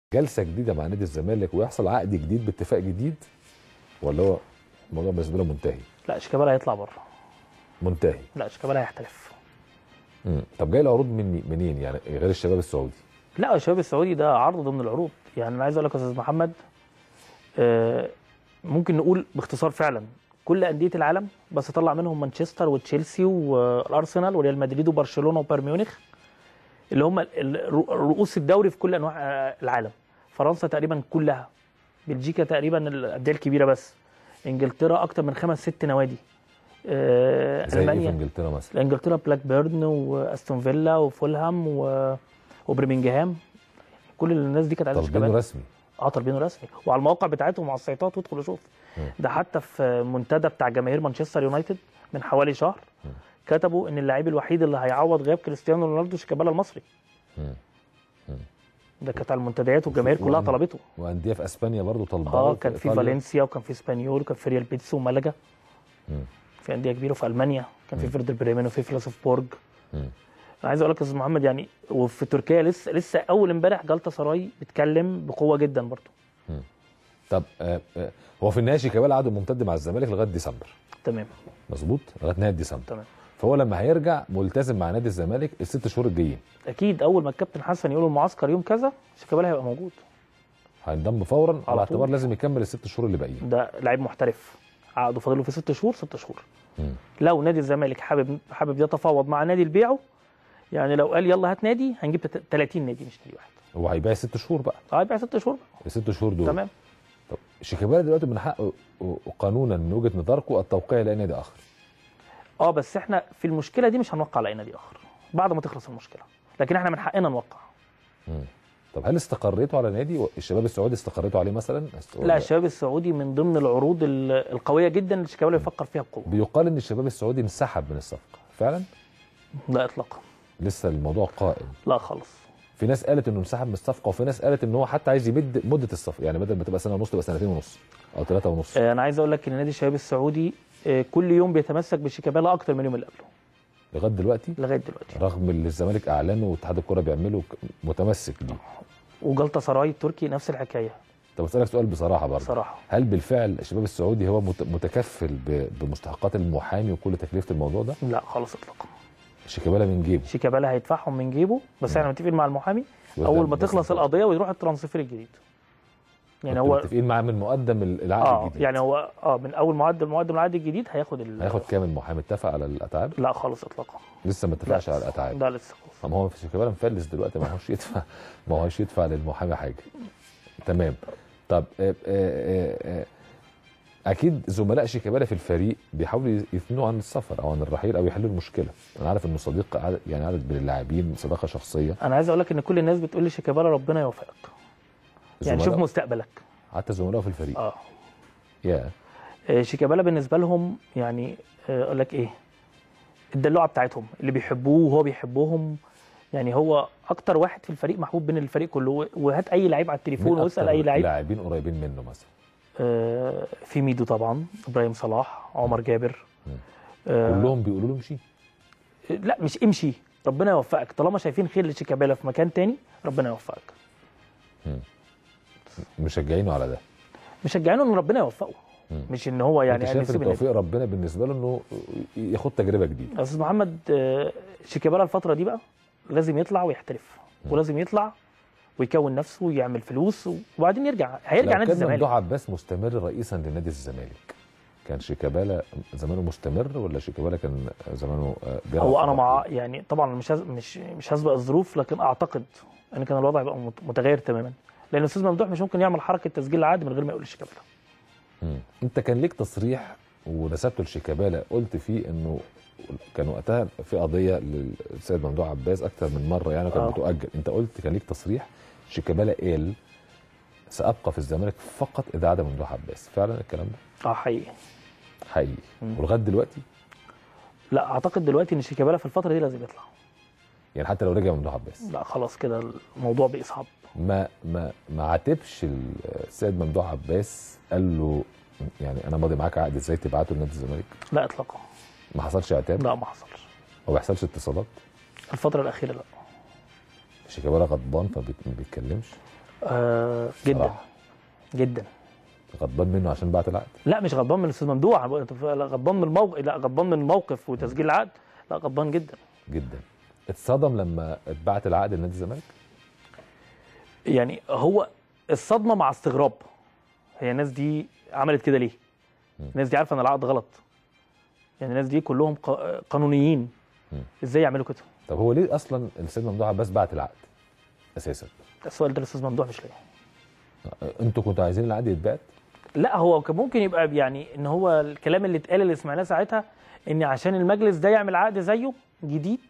جلسه جديده مع نادي الزمالك ويحصل عقد جديد باتفاق جديد ولا هو الموضوع بالنسبه له منتهي لا شيكابالا هيطلع بره منتهي لا شيكابالا هيحترف مم. طب جاي العروض من منين يعني غير الشباب السعودي لا الشباب السعودي ده عرض ضمن العروض يعني انا عايز اقول لك يا استاذ محمد آه، ممكن نقول باختصار فعلا كل انديه العالم بس طلع منهم مانشستر وتشيلسي والارسنال وريال مدريد وبرشلونه وبايرن ميونخ اللي هم ال- ال- رؤوس الدوري في كل انواع آه، العالم فرنسا تقريبا كلها بلجيكا تقريبا الانديه الكبيره بس انجلترا اكتر من خمس ست نوادي آه، زي ايه في المانيا انجلترا مثلا انجلترا بلاك بيرن واستون فيلا وفولهام و... وبرمنجهام كل الناس دي كانت عايزه طالبينه شيكابالا رسمي اه طالبينه رسمي وعلى المواقع بتاعتهم وعلى السيطات وادخل وشوف مم. ده حتى في منتدى بتاع جماهير مانشستر يونايتد من حوالي شهر مم. كتبوا ان اللاعب الوحيد اللي هيعوض غياب كريستيانو رونالدو شيكابالا المصري مم. ده كانت على المنتديات والجماهير كلها وأن- طلبته وانديه في اسبانيا برضو طالباه اه وفي كان في إيطاليا. فالنسيا وكان في اسبانيول وكان في ريال بيتس ومالاجا مم. في انديه كبيره وفي المانيا كان في مم. فيردر بريمن وفي فلاسفبورج مم. انا عايز اقول لك يا استاذ محمد يعني وفي تركيا لسه لسه اول امبارح جلطه سراي بيتكلم بقوه جدا برضه طب آه آه هو في النهايه شيكابالا عقده ممتد مع الزمالك لغايه ديسمبر تمام مظبوط لغايه نهايه ديسمبر تمام فهو لما هيرجع ملتزم مع نادي الزمالك الست شهور الجايين اكيد اول ما الكابتن حسن يقول المعسكر يوم كذا شيكابالا هيبقى موجود هينضم فورا على على اعتبار طول. لازم يكمل الست شهور اللي باقيين ده لعيب محترف عقده فاضل له في ست شهور ست شهور مم. لو نادي الزمالك حابب حابب يتفاوض مع نادي البيعه يعني لو قال يلا هات نادي هنجيب تت- 30 نادي مش نادي واحد هو هيبيع ست شهور بقى اه يبيع ست شهور الست شهور دول تمام طب شيكابالا دلوقتي من حقه قانونا من وجهه نظركم التوقيع لاي نادي اخر اه بس احنا في المشكله دي مش هنوقع على اي نادي اخر بعد ما تخلص المشكله لكن احنا من حقنا نوقع مم. طب هل استقريتوا على نادي الشباب السعودي استقريتوا عليه مثلا است- لا الشباب السعودي من ضمن العروض ال- القويه جدا اللي شيكابالا يفكر فيها بقوه بيقال ان الشباب السعودي انسحب من الصفقه فعلا لا اطلاقا لسه الموضوع قائم لا خالص في ناس قالت انه انسحب من الصفقه وفي ناس قالت ان هو حتى عايز يمد مده الصفقه يعني بدل ما تبقى سنه ونص تبقى سنتين ونص او ثلاثه ونص آه، انا عايز اقول لك ان نادي الشباب السعودي آه، كل يوم بيتمسك بشيكابالا اكتر من اليوم اللي قبله لغايه دلوقتي لغايه دلوقتي رغم اللي الزمالك اعلنه واتحاد الكره بيعمله ك- متمسك بيه وجلطه سراي التركي نفس الحكايه طب اسالك سؤال بصراحه برضه صراحه هل بالفعل الشباب السعودي هو مت- متكفل ب- بمستحقات المحامي وكل تكلفه الموضوع ده لا خالص اطلاقا شيكابالا من جيبه شيكابالا هيدفعهم من جيبه بس احنا متفقين مع المحامي وده اول ما بس تخلص انت- القضيه ويروح الترانسفير الجديد يعني كنتوا هو متفقين معاه من مقدم ال- العقد اه الجديد يعني هو اه من اول معدل معدل العقد الجديد هياخد ال... هياخد كام المحامي اتفق على الاتعاب لا خالص اطلاقا لسه ما اتفقش على الاتعاب لا لسه خالص طب هو في شيكابالا مفلس دلوقتي ما هوش يدفع ما هوش يدفع للمحامي حاجه تمام طب آه، آه، آه، اكيد زملاء شيكابالا في الفريق بيحاولوا يثنوا عن السفر او عن الرحيل او يحلوا المشكله انا عارف انه صديق عدد يعني عدد من اللاعبين صداقه شخصيه انا عايز اقول لك ان كل الناس بتقول لي شيكابالا ربنا يوفقك يعني شوف زملاء- مستقبلك حتى زملائه في الفريق اه يا آه، شيكابالا بالنسبه لهم يعني آه، اقول لك ايه الدلوعه بتاعتهم اللي بيحبوه وهو بيحبهم يعني هو اكتر واحد في الفريق محبوب بين الفريق كله وهات اي لعيب على التليفون مين واسال أكتر اي لعيب لاعبين قريبين منه مثلا آه، في ميدو طبعا ابراهيم صلاح عمر جابر آه، كلهم بيقولوا له امشي لا مش امشي ربنا يوفقك طالما شايفين خير لشيكابالا في مكان تاني ربنا يوفقك مشجعينه على ده مشجعينه ان ربنا يوفقه مم. مش ان هو يعني انت شايف ان يسيب النادي. توفيق ربنا بالنسبه له انه ياخد تجربه جديده يا استاذ محمد آه، شيكابالا الفتره دي بقى لازم يطلع ويحترف ولازم يطلع ويكون نفسه ويعمل فلوس وبعدين يرجع هيرجع لو نادي كان الزمالك ممدوح عباس مستمر رئيسا لنادي الزمالك كان شيكابالا زمانه مستمر ولا شيكابالا كان زمانه آه، بيلعب هو في انا الأرض؟ مع يعني طبعا مش هز... مش مش هسبق الظروف لكن اعتقد ان كان الوضع يبقى مت- متغير تماما لان الاستاذ ممدوح مش ممكن يعمل حركه تسجيل العقد من غير ما يقول لشيكابالا مم. انت كان ليك تصريح ونسبته لشيكابالا قلت فيه انه كان وقتها في قضيه للسيد ممدوح عباس اكثر من مره يعني كانت آه. بتؤجل انت قلت كان ليك تصريح شيكابالا قال سابقى في الزمالك فقط اذا عاد ممدوح عباس فعلا الكلام ده اه حقيقي حقيقي مم. ولغايه دلوقتي لا اعتقد دلوقتي ان شيكابالا في الفتره دي لازم يطلع يعني حتى لو رجع ممدوح عباس لا خلاص كده الموضوع بقى صعب ما ما ما عاتبش السيد ممدوح عباس قال له يعني انا ماضي معاك عقد ازاي تبعته لنادي الزمالك لا اطلاقا ما حصلش عتاب لا ما حصلش ما بيحصلش اتصالات الفتره الاخيره لا شيكابالا غضبان فما بيتكلمش آه جدا صراحة. جدا غضبان منه عشان بعت العقد لا مش غضبان من الاستاذ ممدوح أنا بقول- لا غضبان من الموقف لا غضبان من الموقف وتسجيل العقد لا غضبان جدا جدا اتصدم لما اتبعت العقد لنادي الزمالك يعني هو الصدمه مع استغراب هي الناس دي عملت كده ليه؟ الناس دي عارفه ان العقد غلط يعني الناس دي كلهم ق- قانونيين مم. ازاي يعملوا كده؟ طب هو ليه اصلا الاستاذ ممدوح عباس بعت العقد اساسا السؤال ده الاستاذ ممدوح مش ليه انتوا كنتوا عايزين العقد يتبعت لا هو كان ممكن يبقى يعني ان هو الكلام اللي اتقال اللي سمعناه ساعتها ان عشان المجلس ده يعمل عقد زيه جديد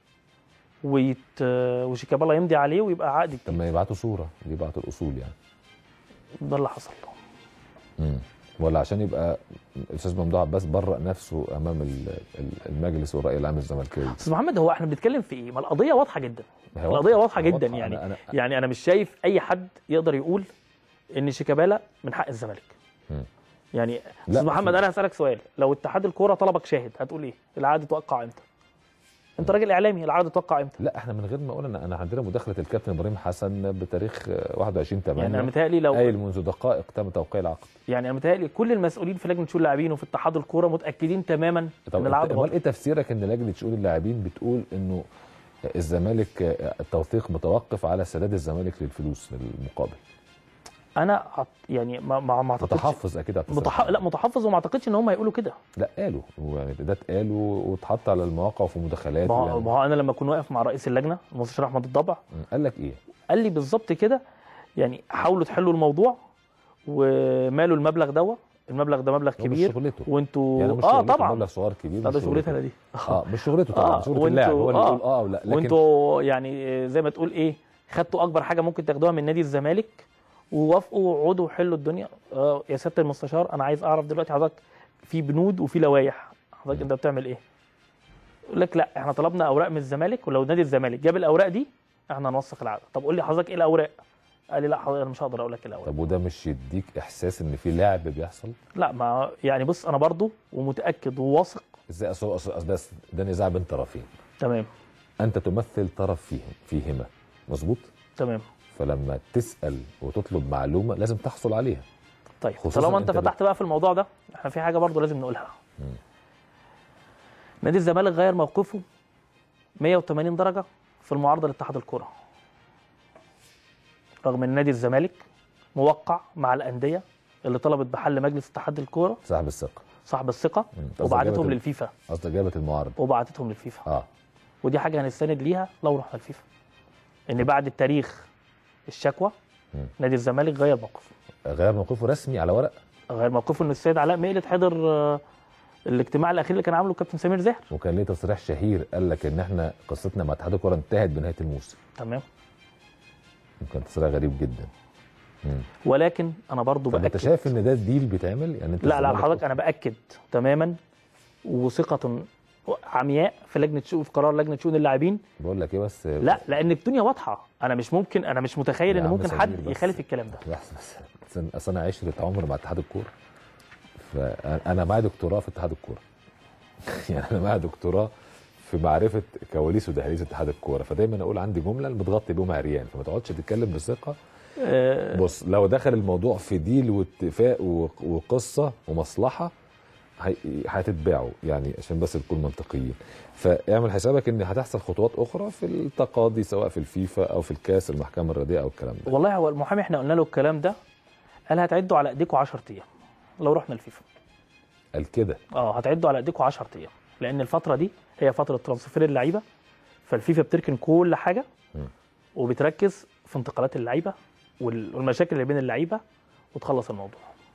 ويت وشيكابالا يمضي عليه ويبقى عقد طب جديد ما يبعتوا صوره يبعتوا الاصول يعني ده اللي حصل مم. ولا عشان يبقى الاستاذ ممدوح عباس برأ نفسه امام ال- ال- المجلس والراي العام الزملكاوي استاذ محمد هو احنا بنتكلم في ايه؟ ما القضيه واضحه جدا ما هي القضيه واضحه جدا واضحة. يعني أنا أنا يعني انا مش شايف اي حد يقدر يقول ان شيكابالا من حق الزمالك مم. يعني لا، استاذ محمد في- انا هسالك سؤال لو اتحاد الكوره طلبك شاهد هتقول ايه العقد اتوقع امتى انت راجل اعلامي العقد اتوقع امتى لا احنا من غير ما اقول انا انا عندنا مداخله الكابتن ابراهيم حسن بتاريخ آه، 21 8 يعني انا متهيألي لو قايل منذ دقائق تم توقيع العقد يعني انا متهيألي كل المسؤولين في لجنه شؤون اللاعبين وفي اتحاد الكوره متاكدين تماما ان طب العقد امال غلط ايه تفسيرك ان لجنه شؤون اللاعبين بتقول انه الزمالك آه، التوثيق متوقف على سداد الزمالك للفلوس للمقابل انا أعت- يعني ما ما ما اعتقدش متحفظ اكيد على التصريح. متح... لا متحفظ وما اعتقدش ان هم هيقولوا كده لا قالوا يعني ده اتقال واتحط على المواقع وفي مداخلات ما هو يعني. ما هو انا لما اكون واقف مع رئيس اللجنه المستشار احمد الضبع مم. قال لك ايه؟ قال لي بالظبط كده يعني حاولوا تحلوا الموضوع ومالوا المبلغ دوت المبلغ ده مبلغ هو مش كبير شغلته وانتوا يعني مش اه شغلته طبعا مبلغ صغير كبير لا مش ده شغلتي شغلته. انا دي اه مش شغلته طبعا آه، شغله وانتوا- اللاعب هو اللي آه. يقول اه او لا لكن وانتوا يعني زي ما تقول ايه خدتوا اكبر حاجه ممكن تاخدوها من نادي الزمالك ووافقوا وقعدوا وحلوا الدنيا آه يا سياده المستشار انا عايز اعرف دلوقتي حضرتك في بنود وفي لوائح حضرتك انت بتعمل ايه؟ يقول لك لا احنا طلبنا اوراق من الزمالك ولو نادي الزمالك جاب الاوراق دي احنا هنوثق العقد طب قول لي حضرتك ايه الاوراق؟ قال لي لا حضرتك انا مش هقدر اقول لك ايه الاوراق طب وده مش يديك احساس ان في لعب بيحصل؟ لا ما يعني بص انا برضو ومتاكد وواثق ازاي اصل اصل أصل ده ده نزاع بين طرفين تمام انت تمثل طرف فيهم فيهما مظبوط؟ تمام فلما تسال وتطلب معلومه لازم تحصل عليها طيب خصوصاً طالما انت أنت بت- فتحت بقى في الموضوع ده احنا في حاجه برضو لازم نقولها نادي الزمالك غير موقفه 180 درجه في المعارضه لاتحاد الكره رغم ان نادي الزمالك موقع مع الانديه اللي طلبت بحل مجلس اتحاد الكوره صاحب الثقه صاحب الثقه مم. قصدك وبعتتهم جابت ال- للفيفا قصدك جابت المعارضه وبعتتهم للفيفا اه ودي حاجه هنستند ليها لو رحنا الفيفا ان بعد التاريخ الشكوى مم. نادي الزمالك غير موقفه غير موقفه رسمي على ورق غير موقفه ان السيد علاء مقلت حضر آه، الاجتماع الاخير اللي كان عامله الكابتن سمير زاهر وكان ليه تصريح شهير قال لك ان احنا قصتنا مع اتحاد الكوره انتهت بنهايه الموسم تمام كان تصريح غريب جدا مم. ولكن انا برضو طب انت باكد شايف ان ده ديل بيتعمل يعني انت لا لا الزمالك حضرتك انا باكد تماما وثقه عمياء في لجنه شؤون في قرار لجنه شؤون اللاعبين بقول لك ايه بس لا لان الدنيا واضحه انا مش ممكن انا مش متخيل يا ان عم ممكن سمير حد بس. يخالف الكلام ده لحظه بس بس اصل انا عشره عمر مع اتحاد الكوره فانا معايا دكتوراه في اتحاد الكوره يعني انا معايا دكتوراه في معرفه كواليس ودهاليز اتحاد الكوره فدايما اقول عندي جمله متغطي بيهم عريان فما تقعدش تتكلم بثقه آه، بص لو دخل الموضوع في ديل واتفاق و- وقصه ومصلحه هي- هتتباعوا يعني عشان بس نكون منطقيين فاعمل حسابك ان هتحصل خطوات اخرى في التقاضي سواء في الفيفا او في الكاس المحكمه الرياضيه او الكلام ده والله هو المحامي احنا قلنا له الكلام ده قال هتعدوا على ايديكم 10 ايام لو رحنا الفيفا قال كده اه هتعدوا على ايديكم 10 ايام لان الفتره دي هي فتره ترانسفير اللعيبه فالفيفا بتركن كل حاجه مم. وبتركز في انتقالات اللعيبه وال- والمشاكل اللي بين اللعيبه وتخلص الموضوع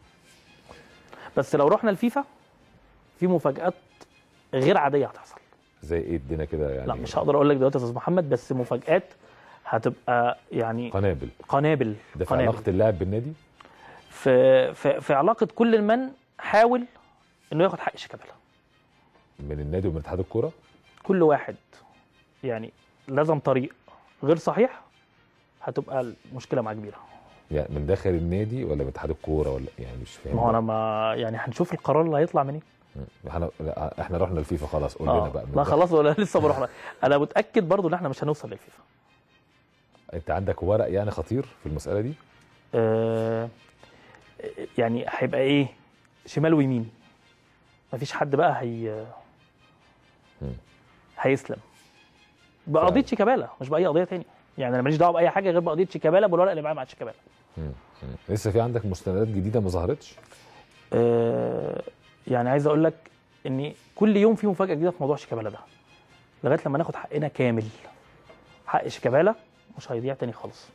بس لو رحنا الفيفا في مفاجات غير عاديه هتحصل زي ايه ادينا كده يعني لا مش هقدر اقول لك دلوقتي يا استاذ محمد بس مفاجات هتبقى يعني قنابل قنابل ده في قنابل علاقه اللاعب بالنادي في في في علاقه كل من حاول انه ياخد حق شيكابالا من النادي ومن اتحاد الكوره كل واحد يعني لازم طريق غير صحيح هتبقى المشكله معاه كبيره يعني من داخل النادي ولا من اتحاد الكوره ولا يعني مش فاهم ما هو انا ما يعني هنشوف القرار اللي هيطلع منين مم. احنا لا، احنا رحنا الفيفا خلاص قول لنا آه. بقى من لا ده. خلاص ولا لسه ما رحنا انا متاكد برضو ان احنا مش هنوصل للفيفا انت عندك ورق يعني خطير في المساله دي آه يعني هيبقى ايه شمال ويمين مفيش حد بقى هي مم. هيسلم بقضيه شيكابالا مش باي قضيه تانية يعني انا ماليش دعوه باي حاجه غير بقضيه شيكابالا بالورق اللي معايا مع شيكابالا مم. مم. لسه في عندك مستندات جديده ما ظهرتش آه يعني عايز اقول لك ان كل يوم في مفاجاه جديده في موضوع شيكابالا ده لغايه لما ناخد حقنا كامل حق شيكابالا مش هيضيع تاني خالص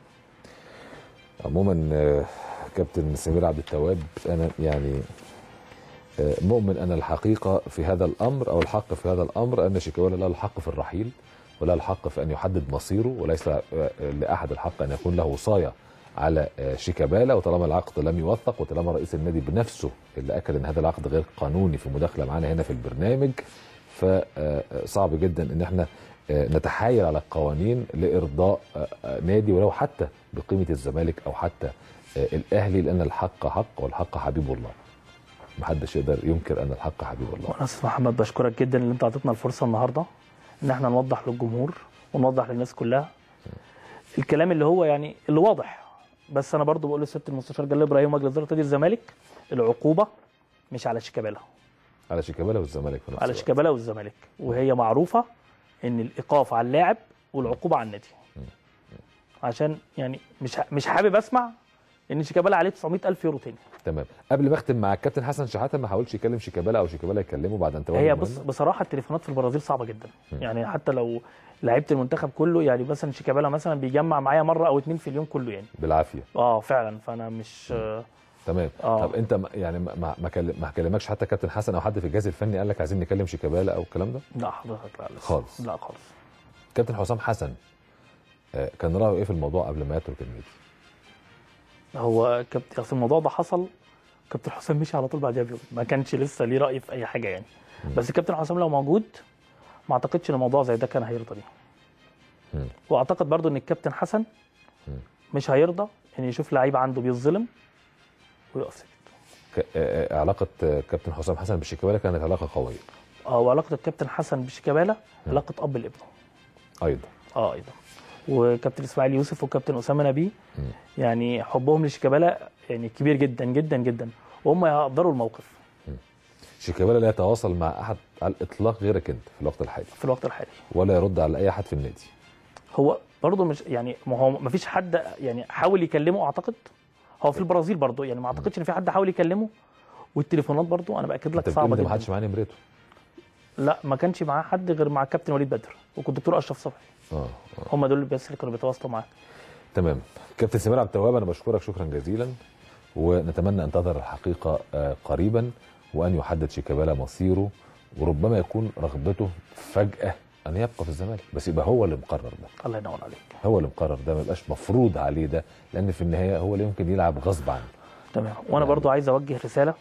عموما آه، كابتن سمير عبد التواب انا يعني آه، مؤمن ان الحقيقه في هذا الامر او الحق في هذا الامر ان شيكابالا له الحق في الرحيل وله الحق في ان يحدد مصيره وليس آه، لاحد الحق ان يكون له وصايه على آه، شيكابالا وطالما العقد لم يوثق وطالما رئيس النادي بنفسه اللي اكد ان هذا العقد غير قانوني في مداخله معانا هنا في البرنامج فصعب جدا ان احنا آه، نتحايل على القوانين لارضاء آه، آه، نادي ولو حتى بقيمه الزمالك او حتى آه، الاهلي لان الحق حق والحق حبيب الله محدش يقدر ينكر ان الحق حبيب الله وانا استاذ محمد بشكرك جدا ان انت اعطيتنا الفرصه النهارده ان احنا نوضح للجمهور ونوضح للناس كلها الكلام اللي هو يعني اللي واضح بس انا برضو بقول للست المستشار جلال ابراهيم ومجلس اداره نادي الزمالك العقوبه مش على شيكابالا على شيكابالا والزمالك في نفس على الوقت. شيكابالا والزمالك وهي معروفه ان الايقاف على اللاعب والعقوبه على النادي عشان يعني مش ح- مش حابب اسمع ان شيكابالا عليه 900 الف يورو تاني تمام قبل ما اختم مع الكابتن حسن شحاته ما حاولش يكلم شيكابالا او شيكابالا يكلمه بعد ان تولى هي المهمة؟ بص بصراحه التليفونات في البرازيل صعبه جدا يعني حتى لو لعيبه المنتخب كله يعني مثلا شيكابالا مثلا بيجمع معايا مره او اتنين في اليوم كله يعني بالعافيه اه فعلا فانا مش آه تمام آه. طب انت ما- يعني ما ما ما كلم- ما كلمكش حتى كابتن حسن او حد في الجهاز الفني قال لك عايزين نكلم شيكابالا او الكلام ده لا حضرتك لا لسه. خالص. لا خالص كابتن حسام حسن آه، كان رايه ايه في الموضوع قبل ما يترك النادي هو كابتن اصل الموضوع ده حصل كابتن حسام مشي على طول بعدها بيوم ما كانش لسه ليه راي في اي حاجه يعني بس كابتن حسام لو موجود ما اعتقدش ان الموضوع زي ده كان هيرضى بيه مم. واعتقد برضو ان الكابتن حسن مم. مش هيرضى ان يشوف لعيب عنده بيتظلم ويقف ساكت ك- آه، آه، علاقه آه، كابتن حسام حسن بشيكابالا كانت علاقه قويه اه وعلاقه الكابتن حسن بشيكابالا علاقه اب لابنه ايضا اه ايضا وكابتن اسماعيل يوسف وكابتن اسامه نبيه مم. يعني حبهم لشيكابالا يعني كبير جدا جدا جدا وهم يقدروا الموقف شيكابالا لا يتواصل مع احد على الاطلاق غيرك انت في الوقت الحالي في الوقت الحالي ولا يرد على اي احد في النادي هو برضه مش يعني ما هو ما فيش حد يعني حاول يكلمه اعتقد هو في البرازيل برضه يعني ما اعتقدش ان في حد حاول يكلمه والتليفونات برضه انا باكد لك انت بتقول صعبه انت ما جدا حدش معاه نمرته لا ما كانش معاه حد غير مع الكابتن وليد بدر والدكتور اشرف صبحي اه اه هم دول بس اللي كانوا بيتواصلوا معاه تمام كابتن سمير عبد التواب انا بشكرك شكرا جزيلا ونتمنى ان تظهر الحقيقه آه، قريبا وان يحدد شيكابالا مصيره وربما يكون رغبته فجاه ان يبقى في الزمالك بس يبقى هو اللي مقرر ده الله ينور عليك هو اللي مقرر ده ما يبقاش مفروض عليه ده لان في النهايه هو اللي يمكن يلعب غصب عنه تمام وانا برضو عايز اوجه رساله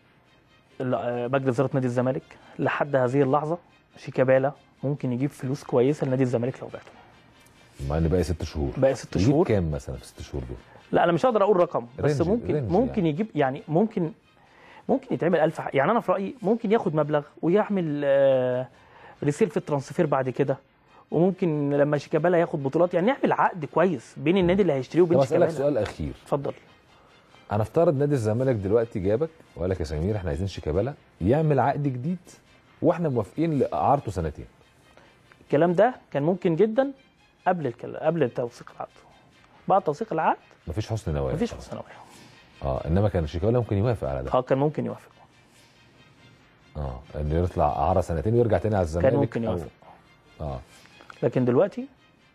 لمجلس اداره نادي الزمالك لحد هذه اللحظه شيكابالا ممكن يجيب فلوس كويسه لنادي الزمالك لو بعته مع ان باقي ست شهور باقي ست يجيب شهور كام مثلا في ست شهور دول لا انا مش هقدر اقول رقم بس رينج- ممكن رينج ممكن يعني. يجيب يعني ممكن ممكن يتعمل ألف ح- يعني انا في رايي ممكن ياخد مبلغ ويعمل آه، ريسيل في الترانسفير بعد كده وممكن لما شيكابالا ياخد بطولات يعني نعمل عقد كويس بين النادي اللي هيشتريه طب وبين اسالك شيكابالا سؤال اخير اتفضل هنفترض نادي الزمالك دلوقتي جابك وقال لك يا سمير احنا عايزين شيكابالا يعمل عقد جديد واحنا موافقين لاعارته سنتين الكلام ده كان ممكن جدا قبل الكلام قبل توثيق العقد بعد توثيق العقد مفيش حسن نوايا مفيش حسن نوايا اه انما كان شيكابالا ممكن يوافق على ده اه كان ممكن يوافق اه انه يطلع اعاره سنتين ويرجع تاني على الزمالك كان ممكن أو- يوافق اه لكن دلوقتي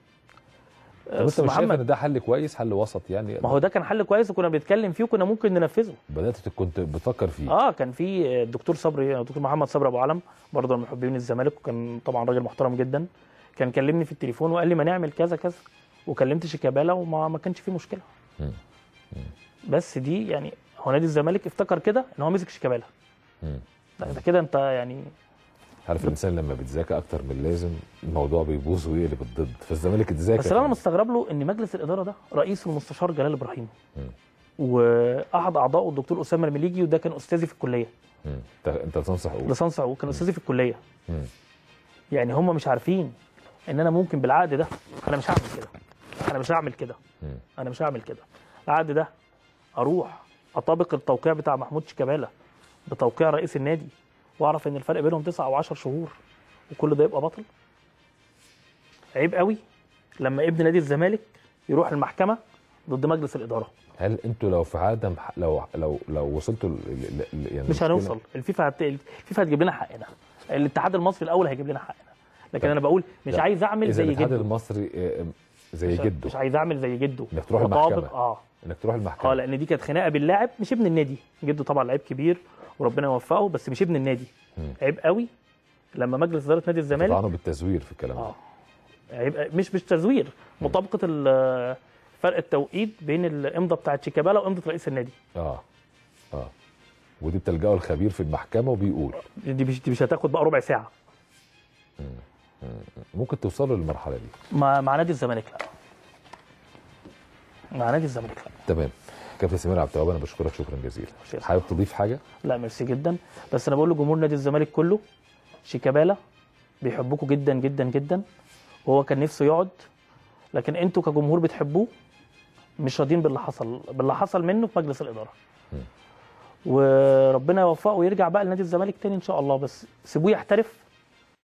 طب انت أستاذ مش شايف محمد ان ده حل كويس حل وسط يعني ما هو ده كان حل كويس وكنا بنتكلم فيه وكنا ممكن ننفذه بدات كنت بتفكر فيه اه كان في الدكتور صبري الدكتور محمد صبري ابو علم برضه من محبين الزمالك وكان طبعا راجل محترم جدا كان كلمني في التليفون وقال لي ما نعمل كذا كذا وكلمت شيكابالا وما ما كانش فيه مشكله مم. بس دي يعني هو نادي الزمالك افتكر كده ان هو مسك شيكابالا مم. ده ده كده انت يعني عارف الانسان لما بيتذاكى اكتر من اللازم الموضوع بيبوظ ويقلب الضد فالزمالك اتذاكى بس اللي انا مستغرب له ان مجلس الاداره ده رئيسه المستشار جلال ابراهيم مم. واحد اعضائه الدكتور اسامه المليجي وده كان استاذي في الكليه مم. انت انت تنصح قول لسان صعود كان استاذي في الكليه مم. يعني هم مش عارفين ان انا ممكن بالعقد ده انا مش هعمل كده انا مش هعمل كده مم. انا مش هعمل كده العقد ده اروح اطابق التوقيع بتاع محمود شيكابالا بتوقيع رئيس النادي واعرف ان الفرق بينهم تسعة او 10 شهور وكل ده يبقى بطل عيب قوي لما ابن نادي الزمالك يروح المحكمه ضد مجلس الاداره هل انتوا لو في عدم لو لو لو وصلتوا ل- ل- ل- يعني مش مشكلة- هنوصل الفيفا هت... الفيفا هتجيب لنا حقنا الاتحاد المصري الاول هيجيب لنا حقنا لكن طب. انا بقول مش لا. عايز اعمل اذا زي الاتحاد جده المصري آه، زي مش- جده مش عايز اعمل زي جده انك تروح وطابق- المحكمة. اه انك تروح المحكمه اه لان دي كانت خناقه باللاعب مش ابن النادي جده طبعا لعيب كبير وربنا يوفقه بس مش ابن النادي مم. عيب قوي لما مجلس اداره نادي الزمالك طعنوا بالتزوير في الكلام ده اه عيب مش مش تزوير مطابقه ال- فرق التوقيت بين الامضه بتاعت شيكابالا وامضه رئيس النادي اه اه ودي بتلجأوا الخبير في المحكمه وبيقول دي مش دي مش هتاخد بقى ربع ساعه ممكن توصلوا للمرحله دي مع مع نادي الزمالك لا مع نادي الزمالك لا تمام كابتن سمير عبد التواب انا بشكرك شكرا جزيلا شكراً. حابب تضيف حاجه لا ميرسي جدا بس انا بقول لجمهور نادي الزمالك كله شيكابالا بيحبوكوا جدا جدا جدا وهو كان نفسه يقعد لكن انتوا كجمهور بتحبوه مش راضيين باللي حصل باللي حصل منه في مجلس الاداره وربنا يوفقه ويرجع بقى لنادي الزمالك تاني ان شاء الله بس سيبوه يحترف